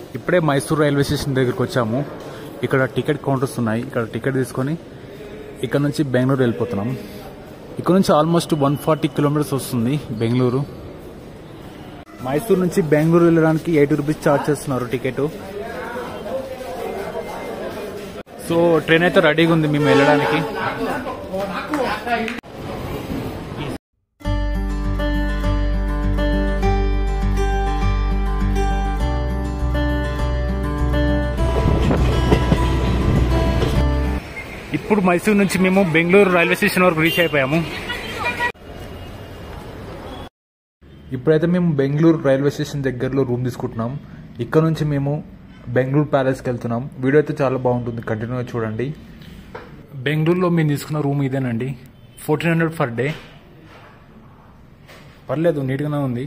ఇప్పుడే Mysore railway station దగ్గరికి వచ్చాము ఇక్కడ టికెట్ కౌంటర్స్ ఉన్నాయి ఇక్కడ టికెట్ తీసుకొని ఇక్కడ నుంచి బెంగళూరు వెళ్ళిపోతున్నాం ఇక్కడ నుంచి ఆల్మోస్ట్ వన్ ఫార్టీ కిలోమీటర్స్ వస్తుంది బెంగళూరు మైసూర్ నుంచి బెంగళూరు వెళ్ళడానికి ఎయిటీ రూపీస్ ఛార్జ్ చేస్తున్నారు టికెట్ సో ట్రైన్ అయితే రెడీగా ఉంది మేము వెళ్ళడానికి ఇప్పుడు మైసూర్ నుంచి మేము బెంగళూరు రైల్వే స్టేషన్ వరకు రీచ్ అయిపోయాము ఇప్పుడైతే మేము బెంగళూరు రైల్వే స్టేషన్ దగ్గరలో రూమ్ తీసుకుంటున్నాం ఇక్కడ నుంచి మేము బెంగళూరు ప్యాలెస్కి వెళ్తున్నాం వీడియో అయితే చాలా బాగుంటుంది కంటిన్యూగా చూడండి బెంగళూరులో మేము తీసుకున్న రూమ్ ఇదేనండి ఫోర్టీన్ హండ్రెడ్ పర్ డే పర్లేదు నీట్గానే ఉంది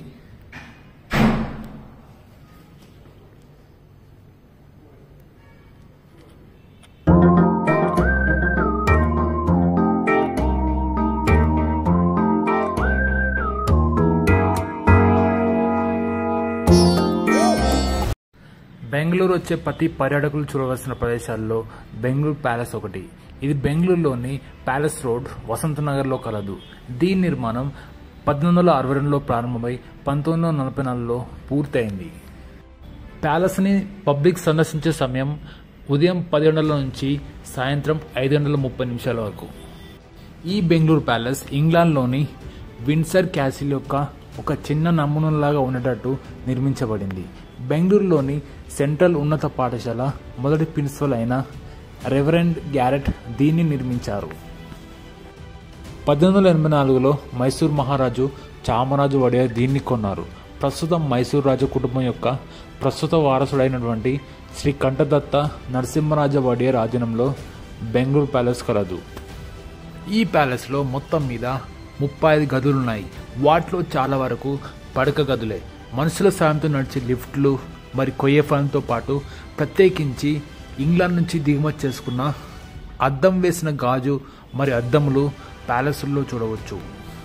బెంగళూరు వచ్చే ప్రతి పర్యాటకులు చూడవలసిన ప్రదేశాల్లో బెంగళూరు ప్యాలెస్ ఒకటి ఇది బెంగళూరులోని ప్యాలెస్ రోడ్ వసంత నగర్లో కలదు దీని నిర్మాణం పద్దెనిమిది వందల అరవై రెండులో ప్రారంభమై పంతొమ్మిది వందల నలభై నాలుగులో పూర్తయింది ప్యాలెస్ని పబ్లిక్ సందర్శించే సమయం ఉదయం పది గంటల నుంచి సాయంత్రం ఐదు గంటల ముప్పై నిమిషాల వరకు ఈ బెంగళూరు ప్యాలెస్ ఇంగ్లాండ్లోని విన్సర్ క్యాసిల్ యొక్క ఒక చిన్న నమూనాలాగా ఉండేటట్టు నిర్మించబడింది బెంగళూరులోని సెంట్రల్ ఉన్నత పాఠశాల మొదటి ప్రిన్సిపల్ అయిన రెవరెండ్ గ్యారెట్ దీన్ని నిర్మించారు పద్దెనిమిది వందల ఎనభై నాలుగులో మైసూర్ మహారాజు చామరాజు వడియార్ దీన్ని కొన్నారు ప్రస్తుతం మైసూర్ రాజు కుటుంబం యొక్క ప్రస్తుత వారసుడైనటువంటి శ్రీ కంఠదత్త నరసింహరాజ వడియార్ ఆధీనంలో బెంగళూరు ప్యాలెస్ కలదు ఈ ప్యాలెస్లో మొత్తం మీద ముప్పై ఐదు గదులున్నాయి వాటిలో చాలా వరకు పడక గదులే మనుషుల సాయంతో నడిచే లిఫ్ట్లు మరి కొయ్య ఫ్యాన్తో పాటు ప్రత్యేకించి ఇంగ్లాండ్ నుంచి దిగుమతి చేసుకున్న అద్దం వేసిన గాజు మరి అద్దములు ప్యాలెస్లో చూడవచ్చు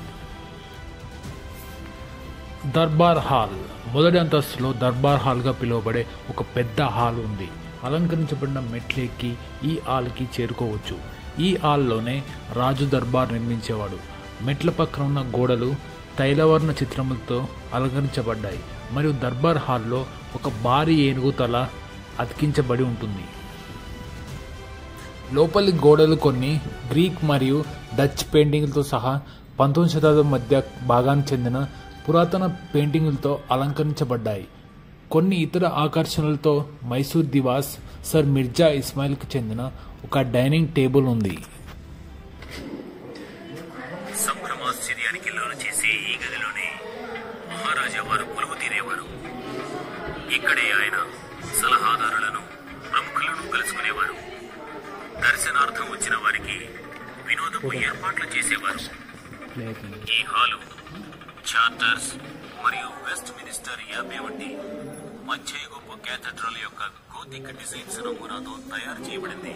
దర్బార్ హాల్ మొదటి అంతస్తులో దర్బార్ హాల్గా పిలువబడే ఒక పెద్ద హాల్ ఉంది అలంకరించబడిన మెట్లు ఎక్కి ఈ హాల్కి చేరుకోవచ్చు ఈ హాల్లోనే రాజు దర్బార్ నిర్మించేవాడు మెట్ల పక్కన ఉన్న గోడలు తైలవర్ణ చిత్రములతో అలంకరించబడ్డాయి మరియు దర్బార్ హాల్లో ఒక భారీ ఏనుగు తల అతికించబడి ఉంటుంది లోపలి గోడలు కొన్ని గ్రీక్ మరియు డచ్ పెయింటింగ్లతో సహా పంతొమ్మిది శతాబ్దం మధ్య భాగానికి చెందిన పురాతన పెయింటింగులతో అలంకరించబడ్డాయి కొన్ని ఇతర ఆకర్షణలతో మైసూర్ దివాస్ సర్ మిర్జా ఇస్మాయిల్కి చెందిన ఒక డైనింగ్ టేబుల్ ఉంది సంభ్రమాశ్చర్యానికి లోను చేసే ఈ గదిలోనే మహారాజా వారు కొలువు తీరేవారు ఇక్కడే ఆయన సలహాదారులను ప్రముఖులను కలుసుకునేవారు దర్శనార్థం వచ్చిన వారికి వినోదపు ఏర్పాట్లు చేసేవారు ఈ హాలు చార్టర్స్ మరియు వెస్ట్ మినిస్టర్ యాభై వంటి మధ్యయుగపు క్యాథడ్రల్ యొక్క గోతిక్ డిజైన్స్ నమూనాతో తయారు చేయబడింది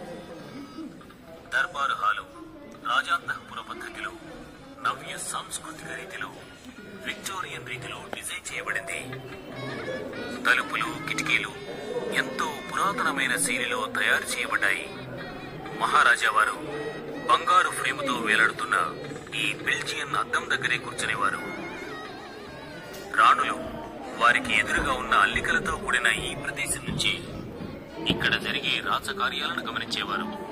దర్బారు హాలు రాజాంతఃపుర పద్ధతిలో నవ్య సాంస్కృతిక రీతిలో విక్టోరియన్ రీతిలో డిజైన్ చేయబడింది తలుపులు కిటికీలు ఎంతో పురాతనమైన శైలిలో తయారు చేయబడ్డాయి మహారాజా వారు బంగారు ఫ్రేముతో వేలాడుతున్న ఈ బెల్జియన్ అద్దం దగ్గరే కూర్చునేవారు రాణులు వారికి ఎదురుగా ఉన్న అల్లికలతో కూడిన ఈ ప్రదేశం నుంచి ఇక్కడ జరిగే రాజకార్యాలను గమనించేవారు